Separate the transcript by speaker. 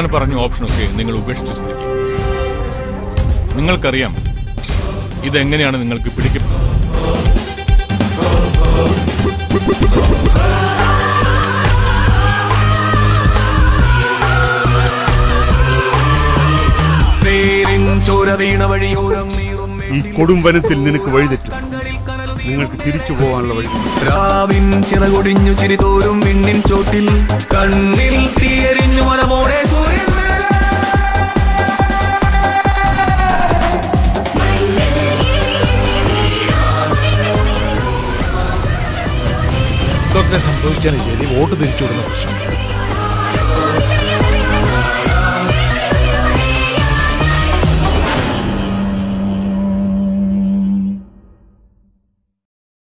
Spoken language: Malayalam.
Speaker 1: ഞാൻ പറഞ്ഞ ഓപ്ഷനൊക്കെ നിങ്ങൾ ഉപേക്ഷിച്ച് ചിന്തിക്കും നിങ്ങൾക്കറിയാം ഇതെങ്ങനെയാണ് നിങ്ങൾക്ക് പിടിക്കപ്പെടുന്നത്
Speaker 2: പേരിൻ ചോര വീണ വഴിയോരം നീറും
Speaker 3: ഈ കൊടും വനത്തിൽ നിനക്ക് വഴിതെറ്റും നിങ്ങൾക്ക് തിരിച്ചു പോകാനുള്ള വഴി
Speaker 2: രാവിൻ ചിറകൊടിഞ്ഞു ചിരിതോറും വിണ്ണിൻ ചോട്ടിൽ കണ്ണിൽ തീയരിഞ്ഞു മനമോടെ സൂര്യൻ മേലെ.
Speaker 4: എന്തൊക്കെ സംഭവിച്ചാലും ശരി വോട്ട് തിരിച്ചുവിടുന്ന പ്രശ്നം